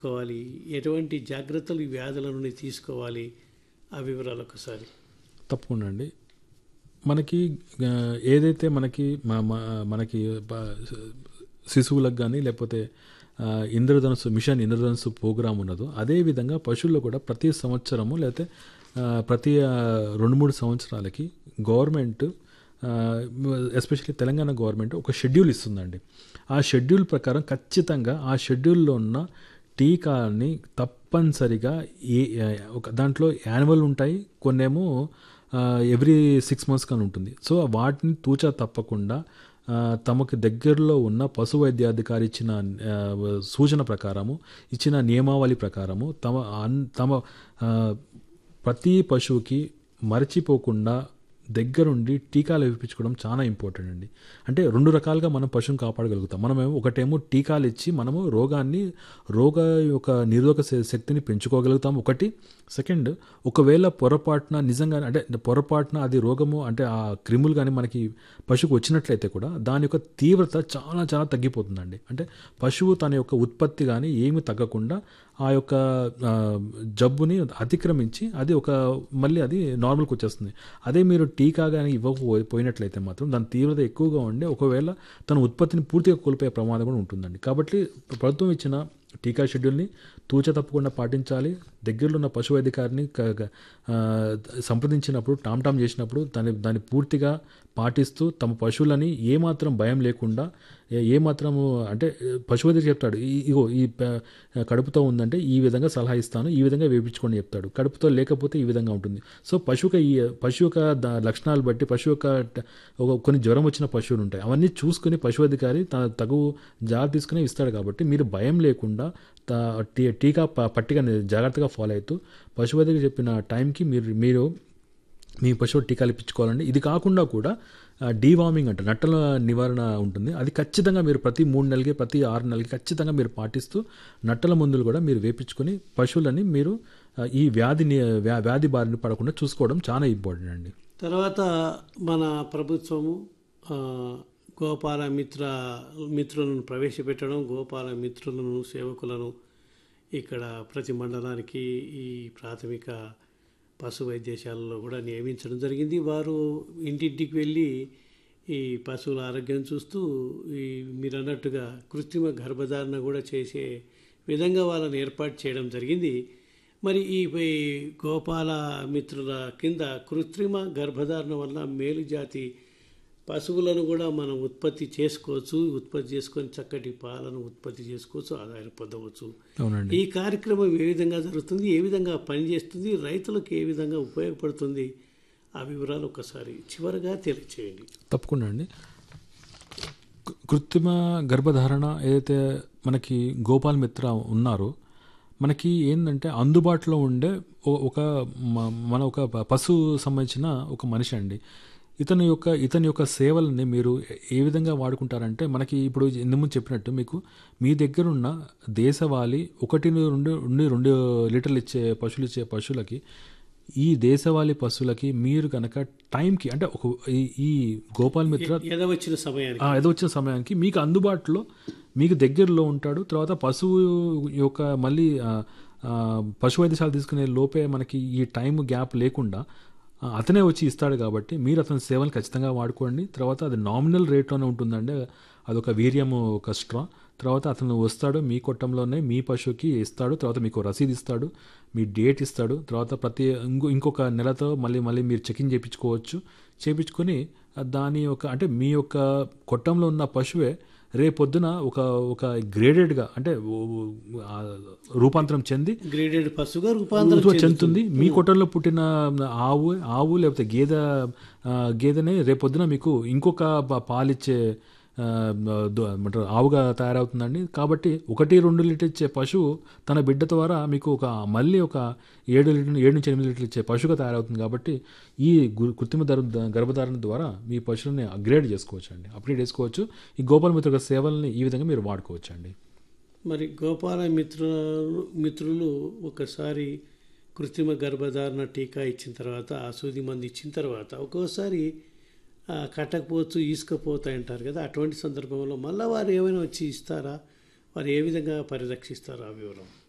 తీసుకోవాలి ఎటువంటి జాగ్రత్తలు ఈ వ్యాధుల నుండి తీసుకోవాలి ఆ వివరాలు ఒకసారి తప్పకుండా అండి మనకి ఆ, ఏదైతే మనకి మ- మ- మనకి ప- శిశువులకు కానీ లేకపోతే ఆ, ఇంద్రధనుస్సు మిషన్ ఇంద్రధనుస్సు ప్రోగ్రామ్ ఉన్నదో అదే విధంగా పశువుల్లో కూడా ప్రతి సంవత్సరము లేకపోతే ఆ, ప్రతి ఆ, రెండు మూడు సంవత్సరాలకి గవర్నమెంట్ ఎస్పెషల్లీ తెలంగాణ గవర్నమెంట్ ఒక షెడ్యూల్ ఇస్తుందండి ఆ షెడ్యూల్ ప్రకారం ఖచ్చితంగా ఆ షెడ్యూల్లో ఉన్న టీకాని తప్పనిసరిగా ఏ ఒక దాంట్లో యాన్యువల్ ఉంటాయి కొన్నేమో ఎవ్రీ సిక్స్ మంత్స్ కానీ ఉంటుంది సో వాటిని తూచా తప్పకుండా ఆ, తమకు దగ్గరలో ఉన్న పశు వైద్యాధికారి ఇచ్చిన ఆ, సూచన ప్రకారము ఇచ్చిన నియమావళి ప్రకారము తమ అన్- తమ ఆ, ప్రతి పశువుకి మరచిపోకుండా దగ్గరుండి టీకాలు వేయించుకోవడం చాలా ఇంపార్టెంట్ అండి అంటే రెండు రకాలుగా మనం పశువుని కాపాడగలుగుతాం మనమేమో ఒకటేమో టీకాలు ఇచ్చి మనము రోగాన్ని రోగ యొక్క నిరోధక శ- శక్తిని పెంచుకోగలుగుతాం ఒకటి సెకండ్ ఒకవేళ పొరపాటున నిజంగా అంటే పొరపాటున అది రోగము అంటే ఆ క్రిములు కానీ మనకి పశువుకు వచ్చినట్లయితే కూడా దాని యొక్క తీవ్రత చాలా చాలా తగ్గిపోతుందండి అంటే పశువు తన యొక్క ఉత్పత్తి కానీ ఏమి తగ్గకుండా ఆ యొక్క ఆ, జబ్బుని అతిక్రమించి అది ఒక మళ్ళీ అది నార్మల్కి వచ్చేస్తుంది అదే మీరు టీకా కానీ ఇవ్వకపో పోయినట్లయితే మాత్రం దాని తీవ్రత ఎక్కువగా ఉండి ఒకవేళ తన ఉత్పత్తిని పూర్తిగా కోల్పోయే ప్రమాదం కూడా ఉంటుందండి కాబట్టి ప్రభుత్వం ఇచ్చిన టీకా షెడ్యూల్ని తూచ తప్పకుండా పాటించాలి దగ్గరలో ఉన్న పశు అధికారిని క- క- ఆ, సంప్రదించినప్పుడు టామ్ టామ్ చేసినప్పుడు దాన్ని దాన్ని పూర్తిగా పాటిస్తూ తమ పశువులని ఏమాత్రం భయం లేకుండా ఏ- ఏమాత్రము అంటే పశువు దగ్గర చెప్తాడు "ఈ- ఇగో ఈ ప- కడుపుతో ఉందంటే ఈ విధంగా సలహా ఇస్తాను ఈ విధంగా వేపించుకొని చెప్తాడు కడుపుతో లేకపోతే ఈ విధంగా ఉంటుంది సో పశువుక ఈ పశువు యొక్క ద- లక్షణాలు బట్టి పశువు యొక్క ట- ఒక కొన్ని జ్వరం వచ్చిన పశువులు ఉంటాయి అవన్నీ చూసుకుని పశు అధికారి తన తగు జాగ్రత్త తీసుకుని ఇస్తాడు కాబట్టి మీరు భయం లేకుండా త- టీ- టీకా ప- పట్టిక జాగ్రత్తగా ఫాలో అవుతూ పశువు దగ్గర చెప్పిన టైంకి మీరు మీరు మీ పశువు టీకాలు ఇప్పించుకోవాలండి ఇది కాకుండా కూడా డీవార్మింగ్ అంటే నట్టల నివారణ ఉంటుంది అది ఖచ్చితంగా మీరు ప్రతి మూడు నెలలకి ప్రతి ఆరు నెలలకి ఖచ్చితంగా మీరు పాటిస్తూ నట్టల మందులు కూడా మీరు వేపించుకొని పశువులని మీరు ఆ, ఈ వ్యాధి ని- వ్యా- వ్యాధి బారిన పడకుండా చూసుకోవడం చాలా ఇంపార్టెంట్ అండి తర్వాత మన ప్రభుత్వము ఆ, గోపాల మిత్ర మిత్రులను ప్రవేశపెట్టడం గోపాల మిత్రులను సేవకులను ఇక్కడ ప్రతి మండలానికి ఈ ప్రాథమిక పశు వైద్యశాలలో కూడా నియమించడం జరిగింది వారు ఇంటింటికి వెళ్ళి ఈ పశువుల ఆరోగ్యం చూస్తూ ఈ మీరు అన్నట్టుగా కృత్రిమ గర్భధారణ కూడా చేసే విధంగా వాళ్ళని ఏర్పాటు చేయడం జరిగింది మరి ఈ ఈ గోపాల మిత్రుల కింద కృత్రిమ గర్భధారణ వల్ల మేలు జాతి పశువులను కూడా మనం ఉత్పత్తి చేసుకోవచ్చు ఉత్పత్తి చేసుకొని చక్కటి పాలను ఉత్పత్తి చేసుకోవచ్చు ఆదాయం పొందవచ్చు అవునండి ఈ కార్యక్రమం ఏ విధంగా జరుగుతుంది ఏ విధంగా పనిచేస్తుంది రైతులకు ఏ విధంగా ఉపయోగపడుతుంది ఆ వివరాలు ఒకసారి చివరగా తెలియచేయండి తప్పకుండా అండి కృ- కృత్రిమ గర్భధారణ ఏదైతే మనకి గోపాల్ మిత్ర ఉన్నారో మనకి ఏంటంటే అందుబాటులో ఉండే ఓ- ఒక మ- మన ఒక ప- పశువు సంబంధించిన ఒక మనిషి అండి ఇతని యొక్క ఇతని యొక్క సేవలని మీరు ఏ విధంగా వాడుకుంటారంటే మనకి ఇప్పుడు ఇంతకుముందు చెప్పినట్టు మీకు మీ దగ్గర ఉన్న దేశవాళీ ఒకటి రెండు నుండి రెండు లీటర్లు ఇచ్చే పశువులు ఇచ్చే పశువులకి ఈ దేశవాళీ పశువులకి మీరు కనుక టైంకి అంటే ఒక ఈ- ఈ గోపాల్ మిత్ర ఎద వచ్చిన సమయానికి ఆ, ఏదో వచ్చిన సమయానికి మీకు అందుబాటులో మీకు దగ్గరలో ఉంటాడు తర్వాత పశువు యొక్క మళ్ళీ ఆ, ఆ, పశు వైద్యశాల తీసుకునే లోపే మనకి ఈ టైం గ్యాప్ లేకుండా ఆ, అతనే వచ్చి ఇస్తాడు కాబట్టి మీరు అతని సేవలు ఖచ్చితంగా వాడుకోండి తర్వాత అది నామినల్ రేట్లోనే ఉంటుందండి అదొక వీర్యము ఒక స్ట్రా తర్వాత అతను వస్తాడు మీ కొట్టంలోనే మీ పశువుకి ఇస్తాడు తర్వాత మీకు రసీదు ఇస్తాడు మీ డేట్ ఇస్తాడు తర్వాత ప్రతి ఇంకో ఇంకొక నెలతో మళ్ళీ మళ్ళీ మీరు చెకింగ్ చేయించుకోవచ్చు చేయించుకొని ఆ దాని యొక్క అంటే మీ యొక్క కొట్టంలో ఉన్న పశువే రేపొద్దున ఒక ఒక గ్రేడెడ్గా అంటే ఓ- ఓ- ఆ రూపాంతరం చెంది గ్రేడెడ్ పశువుగా రూపాంతరం రూపాంతరం చెందుతుంది మీ కొట్టంలో పుట్టిన ఆవు ఆవు లేకపోతే గేదె ఆ, గేదెనే రేపొద్దున మీకు ఇంకొక ప- పాలిచ్చే ఆ, దు- ఏమంటారు ఆవుగా తయారవుతుందండి కాబట్టి ఒకటి రెండు లీటర్ ఇచ్చే పశువు తన బిడ్డ ద్వారా మీకు ఒక మళ్ళీ ఒక ఏడు లీటర్ ఏడు నుంచి ఎనిమిది లీటర్లు ఇచ్చే పశువుగా తయారవుతుంది కాబట్టి ఈ గు- కృత్రిమ ధర గర్భధారణ ద్వారా మీ పశువులని అప్గ్రేడ్ చేసుకోవచ్చు అండి అప్గ్రేడ్ చేసుకోవచ్చు ఈ గోపాల మిత్రుల సేవల్ని ఈ విధంగా మీరు వాడుకోవచ్చు అండి మరి గోపాల మిత్రులు మిత్రులు ఒకసారి కృత్రిమ గర్భధారణ టీకా ఇచ్చిన తర్వాత ఆ సూది మంది ఇచ్చిన తర్వాత ఒక్కోసారి ఆ, కట్టకపోవచ్చు ఈసుకపోతాయి అంటారు కదా అటువంటి సందర్భంలో మళ్ళీ వారు ఏమైనా వచ్చి ఇస్తారా వారు ఏ విధంగా పరిరక్షిస్తారా ఆ వివరం